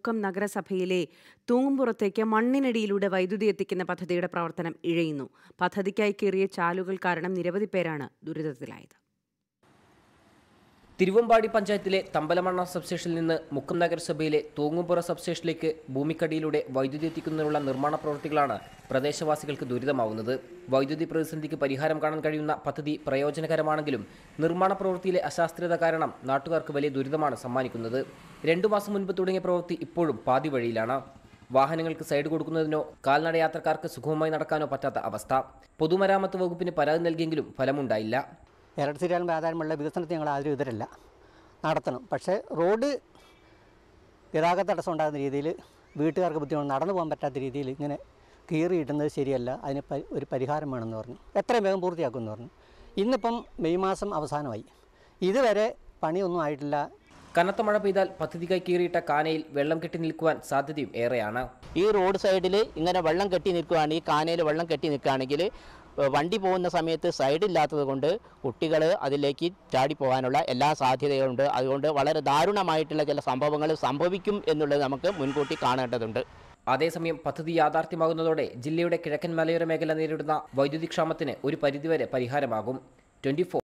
മുക്കം നഗരസഭയിലെ തൂങ്ങുംപുറത്തേക്ക് മണ്ണിനടിയിലൂടെ വൈദ്യുതി എത്തിക്കുന്ന പദ്ധതിയുടെ പ്രവർത്തനം ഇഴയുന്നു പദ്ധതിക്കായി കീറിയ ചാലുകൾ കാരണം നിരവധി പേരാണ് ദുരിതത്തിലായത് തിരുവമ്പാടി പഞ്ചായത്തിലെ തമ്പലമണ്ണ സബ്സ്റ്റേഷനിൽ നിന്ന് മുക്കം നഗരസഭയിലെ തൂങ്ങുംപുറ സബ്സ്റ്റേഷനിലേക്ക് ഭൂമിക്കടിയിലൂടെ വൈദ്യുതി എത്തിക്കുന്നതിനുള്ള നിർമ്മാണ പ്രവൃത്തികളാണ് പ്രദേശവാസികൾക്ക് ദുരിതമാവുന്നത് വൈദ്യുതി പ്രതിസന്ധിക്ക് പരിഹാരം കാണാൻ കഴിയുന്ന പദ്ധതി പ്രയോജനകരമാണെങ്കിലും നിർമ്മാണ പ്രവൃത്തിയിലെ അശാസ്ത്രീയത കാരണം നാട്ടുകാർക്ക് വലിയ ദുരിതമാണ് സമ്മാനിക്കുന്നത് രണ്ടു മാസം മുൻപ് തുടങ്ങിയ പ്രവൃത്തി ഇപ്പോഴും പാതി വഴിയിലാണ് വാഹനങ്ങൾക്ക് സൈഡ് കൊടുക്കുന്നതിനോ കാൽനട യാത്രക്കാർക്ക് സുഗമമായി നടക്കാനോ പറ്റാത്ത അവസ്ഥ പൊതുമരാമത്ത് വകുപ്പിന് പരാതി നൽകിയെങ്കിലും ഫലമുണ്ടായില്ല ഇരട്ടത്തിരിയാലും ആധാരമുള്ള വികസനത്തിന് ഞങ്ങൾ ആരും എതിരല്ല നടത്തണം പക്ഷേ റോഡ് ഗതാഗത തടസ്സം ഉണ്ടാകുന്ന രീതിയിൽ വീട്ടുകാർക്ക് ബുദ്ധിമുട്ട് നടന്നു പോകാൻ പറ്റാത്ത രീതിയിൽ ഇങ്ങനെ കീറി ഇടുന്നത് ശരിയല്ല അതിന് പ- ഒരു പരിഹാരം വേണമെന്ന് പറഞ്ഞു എത്രയും വേഗം പൂർത്തിയാക്കുമെന്ന് പറഞ്ഞു ഇന്നിപ്പം മെയ് മാസം അവസാനമായി ഇതുവരെ പണിയൊന്നും ആയിട്ടില്ല കനത്ത മഴ പെയ്താൽ പദ്ധതിക്കായി കീറിയിട്ട കാനയിൽ വെള്ളം കെട്ടി നിൽക്കുവാൻ സാധ്യതയും ഏറെയാണ് ഈ റോഡ് സൈഡിൽ ഇങ്ങനെ വെള്ളം കെട്ടി നിൽക്കുകയാണ് ഈ കാനയിൽ വെള്ളം കെട്ടി നിൽക്കുകയാണെങ്കിൽ ഏഹ്, വണ്ടി പോകുന്ന സമയത്ത് സൈഡില്ലാത്തത് കൊണ്ട് കുട്ടികൾ അതിലേക്ക് ചാടി പോകാനുള്ള എല്ലാ സാധ്യതയുണ്ട് അതുകൊണ്ട് വളരെ ദാരുണമായിട്ടുള്ള ചില സംഭവങ്ങൾ സംഭവിക്കും എന്നുള്ളത് നമുക്ക് മുൻകൂട്ടി കാണേണ്ടതുണ്ട് അതേസമയം പദ്ധതി യാഥാർത്ഥ്യമാകുന്നതോടെ ജില്ലയുടെ കിഴക്കൻ മലയോര മേഖല നേരിടുന്ന വൈദ്യുതി ക്ഷാമത്തിന് ഒരു പരിധിവരെ പരിഹാരമാകും ട്വന്റി